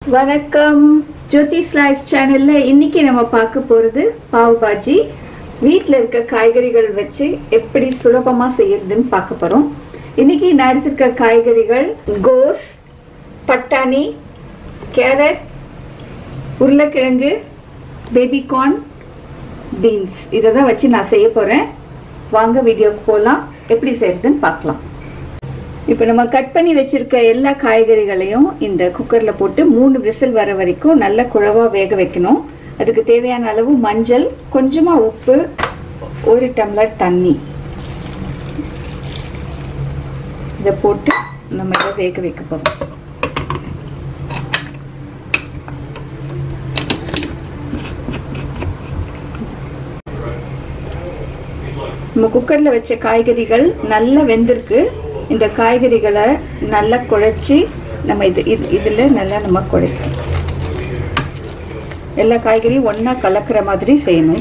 வணக்கம் ஜோதிஸ் லைஃப் சேனல்ல இன்னைக்கு நம்ம பார்க்க போறது பாவ் பாஜி வீட்டில் இருக்க காய்கறிகள் வச்சு எப்படி சுலபமா செய்யறதுன்னு பார்க்க போறோம் இன்னைக்கு நான் எடுத்திருக்க காய்கறிகள் கோஸ் பட்டாணி கேரட் உருளைக்கிழங்கு பேபிகார்ன் பீன்ஸ் இதை தான் வச்சு நான் செய்ய போறேன் வாங்க வீடியோக்கு போகலாம் எப்படி செய்யறதுன்னு பார்க்கலாம் இப்போ நம்ம கட் பண்ணி வச்சிருக்க எல்லா காய்கறிகளையும் இந்த குக்கரில் போட்டு மூணு விசில் வர வரைக்கும் நல்ல குழவா வேக வைக்கணும் அதுக்கு தேவையான அளவு மஞ்சள் கொஞ்சமாக உப்பு ஒரு டம்ளர் தண்ணி இதை போட்டு நம்ம இதை வேக வைக்க போகிறோம் நம்ம குக்கரில் வச்ச காய்கறிகள் நல்லா வெந்திருக்கு இந்த காய்கறிகளை நல்லா குழைச்சி நம்ம இது இது இதில் நல்லா நம்ம குழைக்கணும் எல்லா காய்கறியும் ஒன்றா கலக்கிற மாதிரி செய்யணும்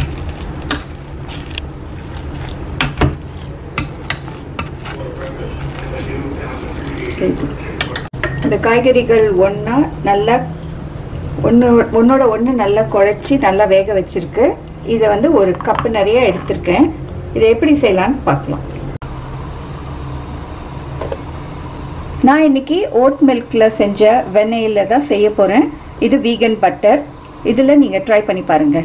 இந்த காய்கறிகள் ஒன்றா நல்லா ஒன்று ஒன்றோட ஒன்று நல்லா குழைச்சி நல்லா வேக வச்சிருக்கு இதை வந்து ஒரு கப்பு நிறைய எடுத்திருக்கேன் இதை எப்படி செய்யலான்னு பார்க்கலாம் நான் இன்னைக்கு ஓட் மில்கில் செஞ்ச வெண்ணெயில் தான் செய்ய போகிறேன் இது வீகன் பட்டர் இதில் நீங்கள் ட்ரை பண்ணி பாருங்கள்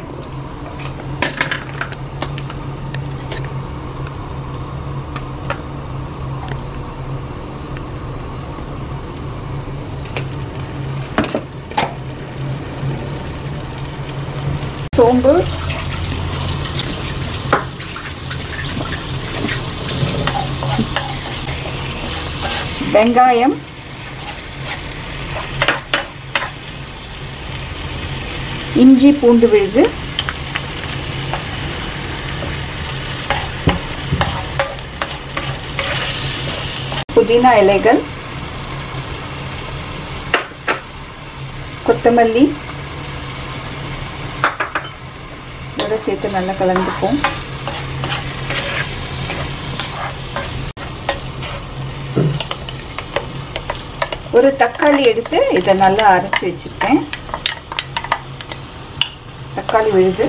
சோம்பு வெங்காயம் இஞ்சி பூண்டு விழுது புதினா இலைகள் கொத்தமல்லி இதோட சேர்த்து நல்லா கலந்துப்போம் ஒரு தக்காளி எடுத்து இதை நல்லா அரைச்சி வச்சுருக்கேன் தக்காளி விழுது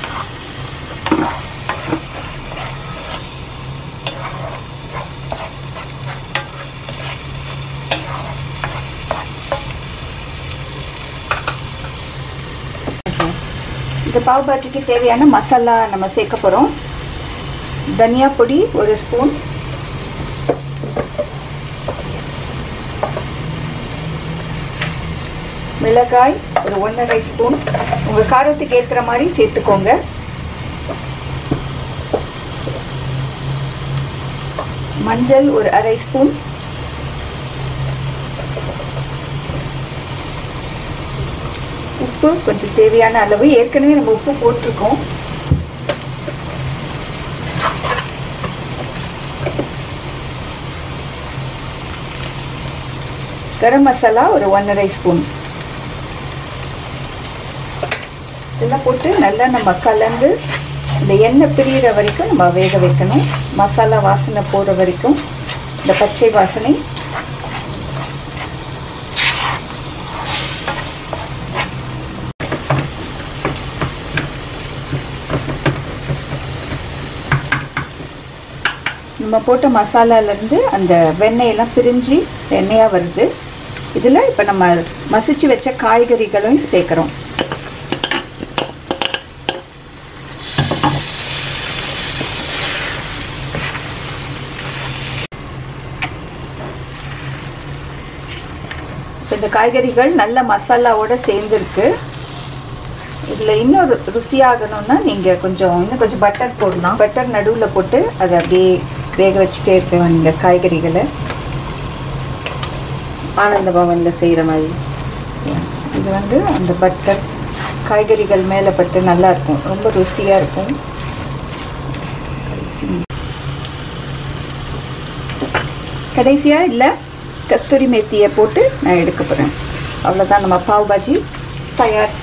இந்த பாவ் பாஜிக்கு தேவையான மசாலா நம்ம சேர்க்க போகிறோம் தனியா பொடி ஒரு ஸ்பூன் மிளகாய் ஒரு ஒன்றரை ஸ்பூன் உங்கள் காரத்துக்கு ஏற்றுற மாதிரி சேர்த்துக்கோங்க மஞ்சள் ஒரு அரை ஸ்பூன் உப்பு கொஞ்சம் தேவையான அளவு ஏற்கனவே நம்ம உப்பு போட்டிருக்கோம் கரம் மசாலா ஒரு ஒன்றரை ஸ்பூன் இதெல்லாம் போட்டு நல்லா நம்ம கலந்து இந்த எண்ணெய் பிரியிற வரைக்கும் நம்ம வேக வைக்கணும் மசாலா வாசனை போகிற வரைக்கும் இந்த பச்சை வாசனை நம்ம போட்ட மசாலாலேருந்து அந்த வெண்ணெயெல்லாம் பிரிஞ்சு எண்ணெயாக வருது இதில் இப்போ நம்ம மசிச்சு வச்ச காய்கறிகளையும் சேர்க்குறோம் இந்த காய்கறிகள் நல்ல மசாலாவோட சேர்ந்துருக்கு இதில் இன்னும் ருசியாகணும்னா நீங்கள் கொஞ்சம் இன்னும் கொஞ்சம் பட்டர் போடலாம் பட்டர் நடுவில் போட்டு அதை அப்படியே வேக வச்சுட்டே இருக்க இந்த காய்கறிகளை ஆனந்த பவனில் செய்கிற மாதிரி இது வந்து அந்த பட்டர் காய்கறிகள் மேலே பட்டு நல்லா இருக்கும் ரொம்ப ருசியாக இருக்கும் கடைசியாக இல்லை கஸ்தூரி மேத்தியை போட்டு நான் எடுக்க போகிறேன் அவ்வளோதான் நம்ம பாவ் பாஜி தயார்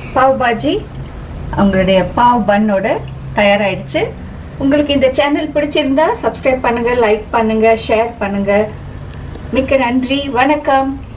பாவ் பாஜி அவங்களுடைய பாவ் பன்னோட தயாராயிடுச்சு உங்களுக்கு இந்த சேனல் பிடிச்சிருந்தா சப்ஸ்கிரைப் பண்ணுங்க லைக் பண்ணுங்க ஷேர் பண்ணுங்க மிக்க நன்றி வணக்கம்